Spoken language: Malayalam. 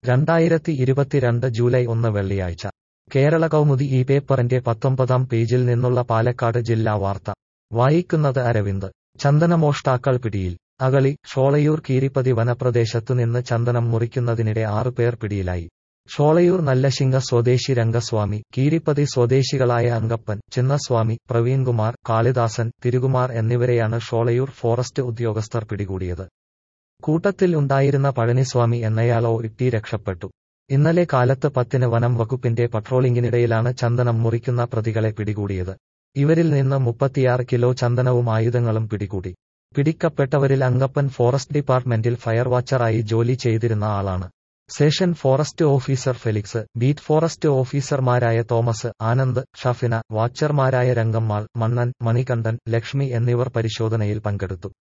രണ്ടായിരത്തി ഇരുപത്തിരണ്ട് ജൂലൈ ഒന്ന് വെള്ളിയാഴ്ച കേരള കൗമുദി ഈ പേപ്പറിന്റെ പത്തൊമ്പതാം പേജിൽ നിന്നുള്ള പാലക്കാട് ജില്ലാ വാർത്ത വായിക്കുന്നത് അരവിന്ദ് ചന്ദനമോഷ്ടാക്കൾ പിടിയിൽ അകളി ഷോളയൂർ കീരിപ്പതി വനപ്രദേശത്തു നിന്ന് ചന്ദനം മുറിക്കുന്നതിനിടെ ആറുപേർ പിടിയിലായി ഷോളയൂർ നല്ലശിങ്ക സ്വദേശി രംഗസ്വാമി കീരിപ്പതി സ്വദേശികളായ അങ്കപ്പൻ ചിന്നസ്വാമി പ്രവീൺകുമാർ കാളിദാസൻ തിരുകുമാർ എന്നിവരെയാണ് ഷോളയൂർ ഫോറസ്റ്റ് ഉദ്യോഗസ്ഥർ പിടികൂടിയത് കൂട്ടത്തിൽ ഉണ്ടായിരുന്ന പഴനിസ്വാമി എന്നയാളോ ഇട്ടി രക്ഷപ്പെട്ടു ഇന്നലെ കാലത്ത് പത്തിന് വനം വകുപ്പിന്റെ പട്രോളിംഗിനിടയിലാണ് ചന്ദനം മുറിക്കുന്ന പ്രതികളെ പിടികൂടിയത് ഇവരിൽ നിന്ന് മുപ്പത്തിയാറ് കിലോ ചന്ദനവും ആയുധങ്ങളും പിടികൂടി പിടിക്കപ്പെട്ടവരിൽ അങ്കപ്പൻ ഫോറസ്റ്റ് ഡിപ്പാർട്ട്മെന്റിൽ ഫയർ വാച്ചറായി ജോലി ചെയ്തിരുന്ന ആളാണ് section forest officer Felix beat forest ഓഫീസർമാരായ തോമസ് ആനന്ദ് ഷഫിന വാച്ചർമാരായ രംഗമ്മാൾ മണ്ണൻ മണികണ്ഠൻ ലക്ഷ്മി എന്നിവർ പരിശോധനയിൽ പങ്കെടുത്തു